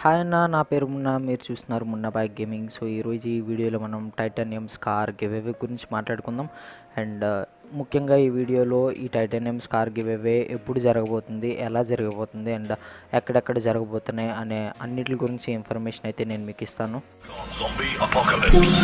Hi అన్న నా పేరు మున్నా మీరు చూస్తున్నారు మున్నా బైక్ గేమింగ్ సో ఈరోజు ఈ వీడియోలో మనం టైటానియం స్కార్ గివేవే గురించి మాట్లాడుకుందాం అండ్ ముఖ్యంగా ఈ వీడియోలో ఈ టైటానియం స్కార్ గివేవే ఎప్పుడు జరగబోతుంది ఎలా జరగబోతుంది అండ్ ఎక్కడెక్కడ జరగబోతున్నాయి అనే అన్నిటి గురించి ఇన్ఫర్మేషన్ అయితే నేను మీకు ఇస్తాను Zombie apocalypse.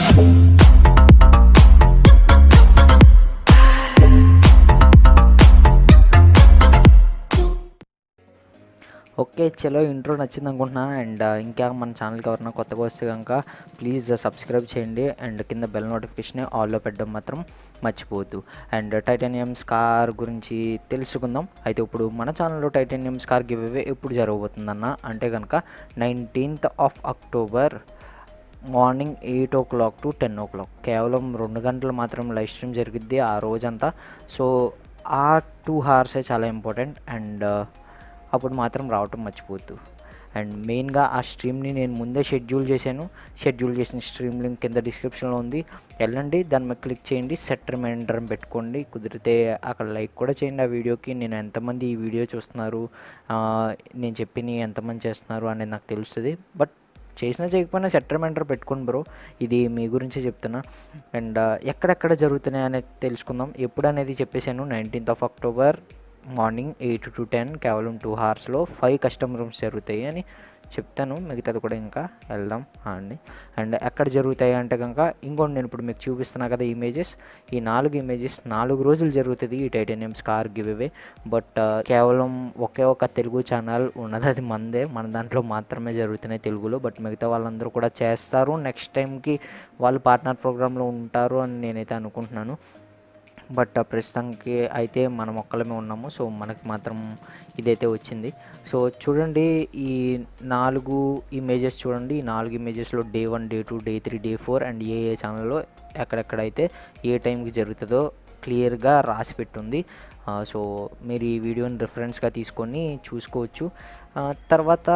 ఓకే చలో ఇంట్రో నచ్చింది అనుకుంటున్నా అండ్ ఇంకా మన ఛానల్కి ఎవరైనా కొత్తగా వస్తే కనుక ప్లీజ్ సబ్స్క్రైబ్ చేయండి అండ్ కింద బెల్ నోటిఫికేషన్ ఆల్లో పెట్టడం మాత్రం మర్చిపోవద్దు అండ్ టైటానియం స్కార్ గురించి తెలుసుకుందాం అయితే ఇప్పుడు మన ఛానల్లో టైటానియం స్కార్ గివ్ అవే ఎప్పుడు జరగబోతుందన్న అంటే కనుక nineteenth of October morning eight o'clock to ten o'clock కేవలం రెండు గంటలు మాత్రం లైవ్ స్ట్రీమ్ జరిగిద్ది ఆ రోజంతా సో ఆ టూ అవర్సే చాలా ఇంపార్టెంట్ అండ్ అప్పుడు మాత్రం రావటం మర్చిపోవద్దు అండ్ మెయిన్గా ఆ స్ట్రీమ్ని నేను ముందే షెడ్యూల్ చేశాను షెడ్యూల్ చేసిన స్ట్రీమ్ లింక్ కింద డిస్క్రిప్షన్లో ఉంది వెళ్ళండి దాని మీద క్లిక్ చేయండి సెట్ రిమైండర్ పెట్టుకోండి కుదిరితే అక్కడ లైక్ కూడా చేయండి ఆ వీడియోకి నేను ఎంతమంది ఈ వీడియో చూస్తున్నారు ఆ, నేను చెప్పిన ఎంతమంది చేస్తున్నారు అనేది నాకు తెలుస్తుంది బట్ చేసినా చేయకపోయినా సెట్ రిమైండర్ పెట్టుకోండి బ్రో ఇది మీ గురించి చెప్తున్నా అండ్ ఎక్కడెక్కడ జరుగుతున్నాయి అనేది తెలుసుకుందాం ఎప్పుడు అనేది చెప్పేశాను nineteenth of October morning eight to ten కేవలం టూ అవర్స్లో ఫైవ్ కస్టమ్ రూమ్స్ జరుగుతాయి అని చెప్తాను మిగతాది కూడా ఇంకా వెళ్దాం అండి అండ్ ఎక్కడ జరుగుతాయి అంటే కనుక ఇంకోటి నేను ఇప్పుడు మీకు చూపిస్తున్నా కదా ఇమేజెస్ ఈ నాలుగు ఇమేజెస్ నాలుగు రోజులు జరుగుతుంది ఈ titanium scar give away but కేవలం ఒకే ఒక తెలుగు ఛానల్ ఉన్నది అది మందే మన దాంట్లో మాత్రమే జరుగుతున్నాయి తెలుగులో బట్ మిగతా వాళ్ళందరూ కూడా చేస్తారు నెక్స్ట్ టైంకి వాళ్ళు పార్ట్నర్ ప్రోగ్రాంలో ఉంటారు అని నేనైతే అనుకుంటున్నాను బట్ ప్రస్తుతానికి అయితే మనం ఒక్కలమే ఉన్నాము సో మనకి మాత్రం ఇదైతే వచ్చింది సో చూడండి ఈ నాలుగు ఇమేజెస్ చూడండి ఈ నాలుగు ఇమేజెస్లో day one day two day three day four and ఏ ఏ ఛానల్లో ఎక్కడెక్కడైతే ఏ టైంకి జరుగుతుందో క్లియర్గా రాసి పెట్టుంది ఆ, సో మీరు ఈ వీడియోని రిఫరెన్స్గా తీసుకొని చూసుకోవచ్చు ఆ, తర్వాత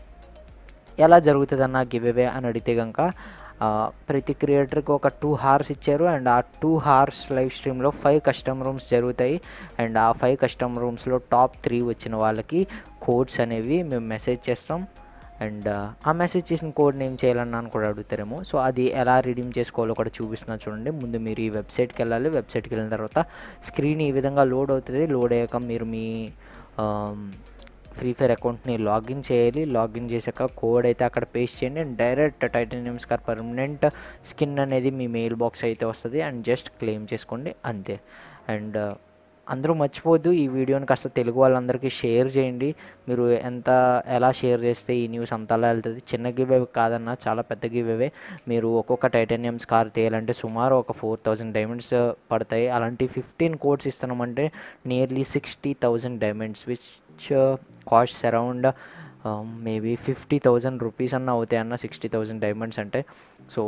ఎలా జరుగుతుంది అన్న గివ్ అవే అని అడిగితే కనుక ఆ, ప్రతి క్రియేటర్కి ఒక టూ హార్స్ ఇచ్చారు అండ్ ఆ టూ హార్స్ లైవ్ స్ట్రీమ్లో ఫైవ్ కస్టమ్ రూమ్స్ జరుగుతాయి అండ్ ఆ ఫైవ్ కస్టమ్ రూమ్స్లో టాప్ త్రీ వచ్చిన వాళ్ళకి కోడ్స్ అనేవి మేము మెసేజ్ చేస్తాం అండ్ ఆ మెసేజ్ చేసిన కోడ్ని ఏం చేయాలన్నా అని కూడా అడుగుతారేమో సో అది ఎలా రిడీమ్ చేసుకోవాలో కూడా చూపిస్తున్నా చూడండి ముందు మీరు ఈ వెబ్సైట్కి వెళ్ళాలి వెబ్సైట్కి వెళ్ళిన తర్వాత స్క్రీన్ ఈ విధంగా లోడ్ అవుతుంది లోడ్ అయ్యాక మీరు మీ ఫ్రీ ఫైర్ అకౌంట్ని లాగిన్ చేయాలి లాగిన్ చేశాక కోడ్ అయితే అక్కడ పేస్ట్ చేయండి and direct titanium scar permanent skin అనేది మీ మెయిల్ బాక్స్ అయితే వస్తుంది అండ్ జస్ట్ క్లెయిమ్ చేసుకోండి అంతే అండ్ అందరూ మర్చిపోవద్దు ఈ వీడియోని కాస్త తెలుగు వాళ్ళందరికీ షేర్ చేయండి మీరు ఎంత ఎలా షేర్ చేస్తే ఈ న్యూస్ అంతలా వెళ్తుంది చిన్న గివ్ అవే కాదన్న చాలా పెద్ద గివ్ అవే మీరు ఒక్కొక్క టైటానియం స్కార్ తీయాలంటే సుమారు ఒక ఫోర్ థౌజండ్ డైమండ్స్ పడతాయి అలాంటి ఫిఫ్టీన్ కోడ్స్ ఇస్తున్నామంటే nearly sixty thousand diamonds which cost around maybe fifty thousand rupees అన్న అవుతాయి అన్న సిక్స్టీ థౌజండ్ డైమండ్స్ అంటే సో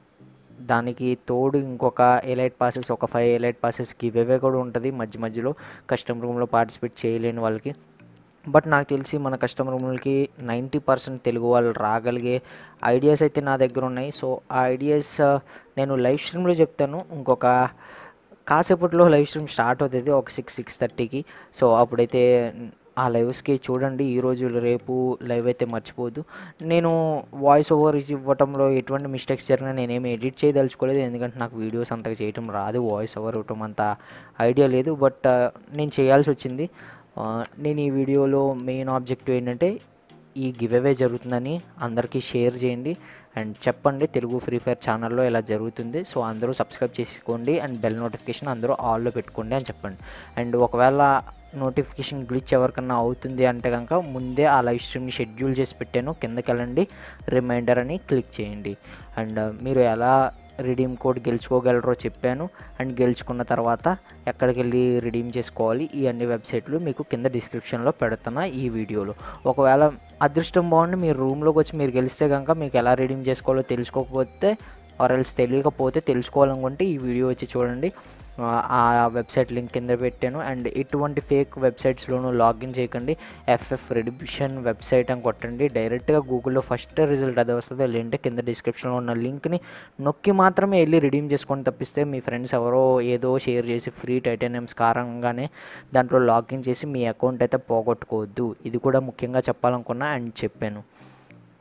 దానికి తోడు ఇంకొక ఎలైట్ పాసెస్ ఒక five elite passes giveaway కూడా ఉంటుంది మధ్య మధ్యలో కస్టమ్ రూమ్లో పార్టిసిపేట్ చేయలేని వాళ్ళకి బట్ నాకు తెలిసి మన కస్టమర్ రూమ్లకి నైంటీ పర్సెంట్ తెలుగు వాళ్ళు రాగలిగే ఐడియాస్ అయితే నా దగ్గర ఉన్నాయి సో ఆ ఐడియాస్ నేను లైవ్ స్ట్రీమ్లో చెప్తాను ఇంకొక కాసేపట్లో లైవ్ స్ట్రీమ్ స్టార్ట్ అవుతుంది ఒక సిక్స్ సిక్స్ థర్టీకి సో అప్పుడైతే ఆ లైవ్స్కి చూడండి ఈరోజు రేపు లైవ్ అయితే మర్చిపోవద్దు నేను వాయిస్ ఓవర్ ఇవ్వటంలో ఎటువంటి మిస్టేక్స్ జరిగినా నేనేమి ఎడిట్ చేయదలుచుకోలేదు ఎందుకంటే నాకు వీడియోస్ అంతగా చేయటం రాదు వాయిస్ ఓవర్ ఇవ్వటం అంత ఐడియా లేదు బట్ నేను చేయాల్సి వచ్చింది ఆ, నేను ఈ వీడియోలో మెయిన్ ఆబ్జెక్టివ్ ఏంటంటే ఈ గివ్ అవే జరుగుతుందని అందరికీ షేర్ చేయండి అండ్ చెప్పండి తెలుగు ఫ్రీ ఫైర్ ఛానల్లో ఇలా జరుగుతుంది సో అందరూ సబ్స్క్రైబ్ చేసుకోండి అండ్ బెల్ నోటిఫికేషన్ అందరూ ఆల్లో పెట్టుకోండి అని చెప్పండి అండ్ ఒకవేళ నోటిఫికేషన్ గ్లిచ్ ఎవరికన్నా అవుతుంది అంటే కనుక ముందే ఆ లైవ్ స్ట్రీమ్ని షెడ్యూల్ చేసి పెట్టాను కిందకి వెళ్ళండి రిమైండర్ అని క్లిక్ చేయండి అండ్ మీరు ఎలా రిడీమ్ కోడ్ గెలుచుకోగలరో చెప్పాను అండ్ గెలుచుకున్న తర్వాత ఎక్కడికి వెళ్ళి రిడీమ్ చేసుకోవాలి ఈ అన్ని వెబ్సైట్లు మీకు కింద డిస్క్రిప్షన్లో పెడుతున్నా ఈ వీడియోలో ఒకవేళ అదృష్టం బాగుండి మీరు రూమ్లోకి వచ్చి మీరు గెలిస్తే కనుక మీకు ఎలా రిడీమ్ చేసుకోవాలో తెలుసుకోకపోతే ఆర్ ఎల్స్ తెలియకపోతే తెలుసుకోవాలనుకుంటే ఈ వీడియో వచ్చి చూడండి ఆ, ఆ వెబ్సైట్ లింక్ కింద పెట్టాను అండ్ ఎటువంటి ఫేక్ వెబ్సైట్స్లోనూ లాగిన్ చేయకండి ఎఫ్ఎఫ్ రెడిషన్ వెబ్సైట్ అని కొట్టండి డైరెక్ట్గా గూగుల్లో ఫస్ట్ రిజల్ట్ అదే వస్తుంది లేదంటే కింద డిస్క్రిప్షన్లో ఉన్న లింక్ని నొక్కి మాత్రమే వెళ్ళి రిడీమ్ చేసుకొని తప్పిస్తే మీ ఫ్రెండ్స్ ఎవరో ఏదో షేర్ చేసి ఫ్రీ టైటానియమ్స్ కారణంగానే దాంట్లో లాగిన్ చేసి మీ అకౌంట్ అయితే పోగొట్టుకోవద్దు ఇది కూడా ముఖ్యంగా చెప్పాలనుకున్నా అండ్ చెప్పాను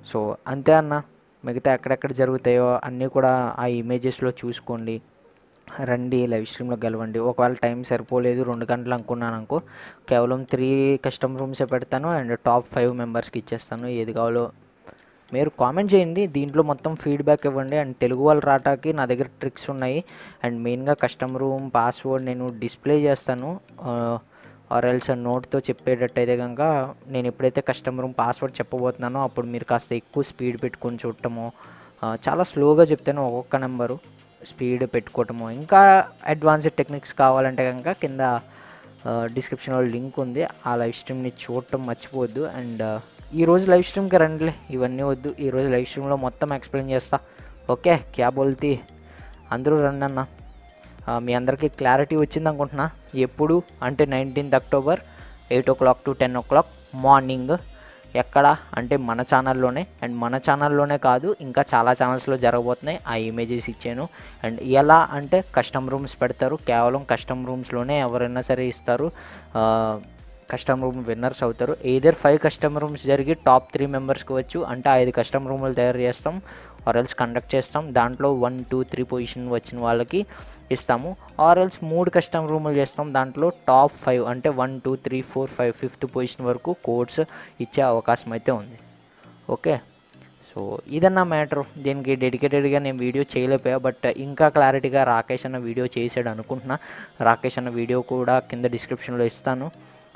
సో అంతే అన్న మిగతా ఎక్కడెక్కడ జరుగుతాయో అన్నీ కూడా ఆ ఇమేజెస్లో చూసుకోండి రండి లైవ్ స్ట్రీమ్లో గెలవండి ఒకవేళ టైం సరిపోలేదు రెండు గంటలు అనుకున్నాను అనుకో కేవలం త్రీ కస్టమ్ రూమ్సే పెడతాను అండ్ టాప్ ఫైవ్ మెంబర్స్కి ఇచ్చేస్తాను ఏది కావాలో మీరు కామెంట్ చేయండి దీంట్లో మొత్తం ఫీడ్బ్యాక్ ఇవ్వండి అండ్ తెలుగు వాళ్ళు రావటానికి నా దగ్గర ట్రిక్స్ ఉన్నాయి అండ్ మెయిన్గా కస్టమ్ రూమ్ పాస్వర్డ్ నేను డిస్ప్లే చేస్తాను ఆర్ఎల్స్ నోట్తో చెప్పేటట్టయితే కనుక నేను ఎప్పుడైతే కస్టమర్ రూమ్ పాస్వర్డ్ చెప్పబోతున్నానో అప్పుడు మీరు కాస్త ఎక్కువ స్పీడ్ పెట్టుకొని చూడటము ఆ, చాలా స్లోగా చెప్తాను ఒక్కొక్క నెంబరు స్పీడ్ పెట్టుకోవటము ఇంకా అడ్వాన్స్డ్ టెక్నిక్స్ కావాలంటే కనుక కింద డిస్క్రిప్షన్లో లింక్ ఉంది ఆ లైవ్ స్ట్రీమ్ని చూడటం మర్చిపోవద్దు అండ్ ఈ రోజు లైవ్ స్ట్రీమ్కి రండిలే ఇవన్నీ వద్దు ఈ రోజు లైవ్ స్ట్రీమ్లో మొత్తం ఎక్స్ప్లెయిన్ చేస్తా ఓకే క్యా బోల్తీ అందరూ రండి అన్న ఆ, మీ అందరికీ క్లారిటీ వచ్చింది అనుకుంటున్నా ఎప్పుడు అంటే nineteenth October eight o'clock to ten o'clock morning ఎక్కడ అంటే మన ఛానల్లోనే అండ్ మన ఛానల్లోనే కాదు ఇంకా చాలా ఛానల్స్లో జరగబోతున్నాయి ఆ ఇమేజెస్ ఇచ్చాను అండ్ ఎలా అంటే కస్టమ్ రూమ్స్ పెడతారు కేవలం కస్టమ్ రూమ్స్లోనే ఎవరైనా సరే ఇస్తారు ఆ, కస్టమ్ రూమ్ విన్నర్స్ అవుతారు ఏదర్ ఫైవ్ కస్టమ్ రూమ్స్ జరిగి టాప్ త్రీ మెంబర్స్కి వచ్చు అంటే ఐదు కస్టమ్ రూములు తయారు చేస్తాం ఆర్ఎల్స్ కండక్ట్ చేస్తాం దాంట్లో వన్ టూ త్రీ పొజిషన్ వచ్చిన వాళ్ళకి ఇస్తాము ఆర్ఎల్స్ మూడు కస్టమ్ రూములు చేస్తాం దాంట్లో టాప్ ఫైవ్ అంటే one two three four five fifth position వరకు కోడ్స్ ఇచ్చే అవకాశం అయితే ఉంది ఓకే సో ఇదన్న మ్యాటర్ దీనికి డెడికేటెడ్గా నేను వీడియో చేయలేకపోయా బట్ ఇంకా క్లారిటీగా రాకేష్ అన్న వీడియో చేసాడు అనుకుంటున్నా రాకేష్ అన్న వీడియో కూడా కింద డిస్క్రిప్షన్లో ఇస్తాను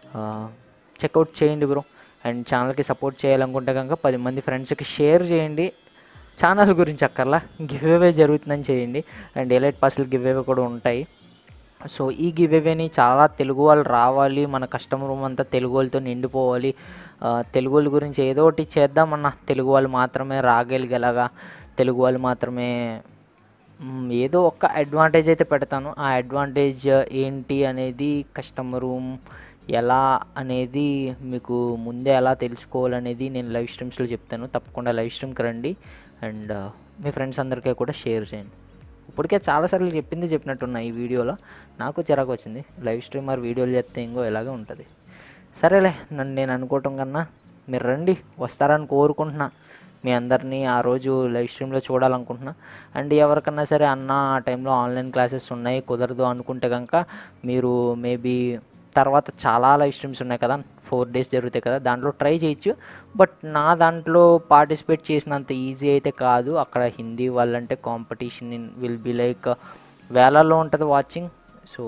చెక్అవుట్ చేయండి బ్రో అండ్ ఛానల్కి సపోర్ట్ చేయాలనుకుంటే కనుక పది మంది ఫ్రెండ్స్కి షేర్ చేయండి ఛానల్ గురించి అక్కర్లా గివ్ అవే జరుగుతుందని చేయండి అండ్ ఎలైట్ పాస్లు గివ్ అవే కూడా ఉంటాయి సో ఈ గివ్ అవేని చాలా తెలుగు వాళ్ళు రావాలి మన కస్టమర్ రూమ్ అంతా తెలుగు వాళ్ళతో నిండిపోవాలి ఆ, తెలుగు వాళ్ళ గురించి ఏదో ఒకటి చేద్దామన్న తెలుగు వాళ్ళు మాత్రమే రాగలిగేలాగా తెలుగు వాళ్ళు మాత్రమే మ్, ఏదో ఒక అడ్వాంటేజ్ అయితే పెడతాను ఆ అడ్వాంటేజ్ ఏంటి అనేది కస్టమర్ రూమ్ ఎలా అనేది మీకు ముందే ఎలా తెలుసుకోవాలనేది నేను లైవ్ స్ట్రీమ్స్లో చెప్తాను తప్పకుండా లైవ్ స్ట్రీమ్కి రండి అండ్ మీ ఫ్రెండ్స్ అందరికీ కూడా షేర్ చేయండి ఇప్పటికే చాలాసార్లు చెప్పింది చెప్పినట్టున్నా ఈ వీడియోలో నాకు చిరాకు వచ్చింది లైవ్ స్ట్రీమర్ వీడియోలు చేస్తే ఇంకో ఇలాగే ఉంటుంది సరేలే నన్ను నేను అనుకోవటం కన్నా మీరు రండి వస్తారని కోరుకుంటున్నా మీ అందరినీ ఆ రోజు లైవ్ స్ట్రీమ్లో చూడాలనుకుంటున్నా అండ్ ఎవరికన్నా సరే అన్న ఆ టైంలో ఆన్లైన్ క్లాసెస్ ఉన్నాయి కుదరదు అనుకుంటే కనుక మీరు మేబీ తర్వాత చాలా లైవ్ స్ట్రీమ్స్ ఉన్నాయి కదా ఫోర్ డేస్ జరుగుతాయి కదా దాంట్లో ట్రై చేయొచ్చు బట్ నా దాంట్లో పార్టిసిపేట్ చేసినంత ఈజీ అయితే కాదు అక్కడ హిందీ వాళ్ళంటే కాంపిటీషన్ విల్ బి లైక్ వేలల్లో ఉంటుంది వాచింగ్ సో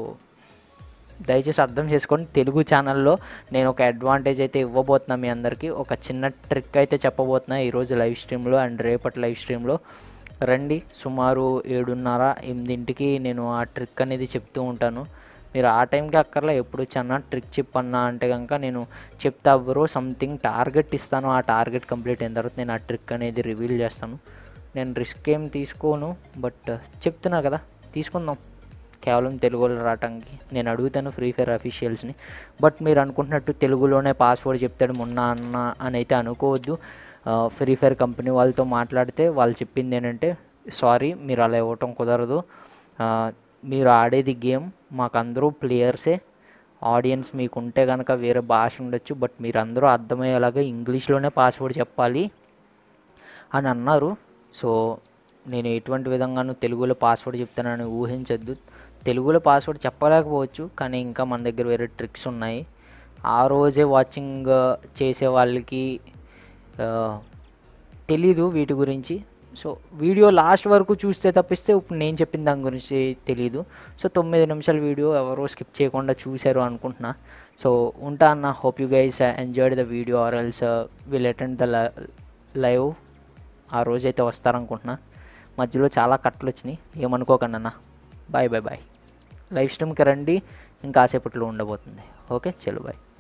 దయచేసి అర్థం చేసుకోండి తెలుగు ఛానల్లో నేను ఒక అడ్వాంటేజ్ అయితే ఇవ్వబోతున్నా మీ అందరికీ ఒక చిన్న ట్రిక్ అయితే చెప్పబోతున్నా ఈరోజు లైవ్ స్ట్రీమ్లో అండ్ రేపటి లైవ్ స్ట్రీమ్లో రండి సుమారు ఏడున్నర ఎనిమిదింటికి నేను ఆ ట్రిక్ అనేది చెప్తూ ఉంటాను మీరు ఆ టైంకి అక్కర్లా ఎప్పుడు చిన్న ట్రిక్ చెప్పన్నా అంటే కనుక నేను చెప్తా బ్రో సంథింగ్ టార్గెట్ ఇస్తాను ఆ టార్గెట్ కంప్లీట్ అయిన తర్వాత నేను ఆ ట్రిక్ అనేది రివీల్ చేస్తాను నేను రిస్క్ ఏం తీసుకోను బట్ చెప్తున్నా కదా తీసుకుందాం కేవలం తెలుగులో రావటానికి నేను అడుగుతాను ఫ్రీ ఫైర్ అఫీషియల్స్ని బట్ మీరు అనుకుంటున్నట్టు తెలుగులోనే పాస్వర్డ్ చెప్తాడు మొన్న అన్న అని అయితే అనుకోవద్దు ఫ్రీ ఫైర్ కంపెనీ వాళ్ళతో మాట్లాడితే వాళ్ళు చెప్పింది ఏంటంటే సారీ మీరు అలా ఇవ్వటం కుదరదు ఆ, మీరు ఆడేది గేమ్ మాకు అందరూ ప్లేయర్సే ఆడియన్స్ మీకు ఉంటే కనుక వేరే భాష ఉండొచ్చు బట్ మీరు అందరూ అర్థమయ్యేలాగా ఇంగ్లీష్లోనే పాస్వర్డ్ చెప్పాలి అని అన్నారు సో నేను ఎటువంటి విధంగానూ తెలుగులో పాస్వర్డ్ చెప్తానని ఊహించద్దు తెలుగులో పాస్వర్డ్ చెప్పలేకపోవచ్చు కానీ ఇంకా మన దగ్గర వేరే ట్రిక్స్ ఉన్నాయి ఆ రోజే వాచింగ్ చేసే వాళ్ళకి ఆ, తెలీదు వీటి గురించి సో వీడియో లాస్ట్ వరకు చూస్తే తప్పిస్తే ఇప్పుడు నేను చెప్పిన దాని గురించి తెలీదు సో తొమ్మిది నిమిషాల వీడియో ఎవరో స్కిప్ చేయకుండా చూశారు అనుకుంటున్నా సో ఉంటా అన్న hope you guys enjoyed the video or else will attend the live ఆ రోజైతే వస్తారనుకుంటున్నా మధ్యలో చాలా కట్లు వచ్చినాయి ఏమనుకోకండి అన్న బాయ్ బాయ్ బాయ్ లైవ్ స్ట్రీమ్కి రండి ఇంకాసేపట్లో ఉండబోతుంది ఓకే చలో బాయ్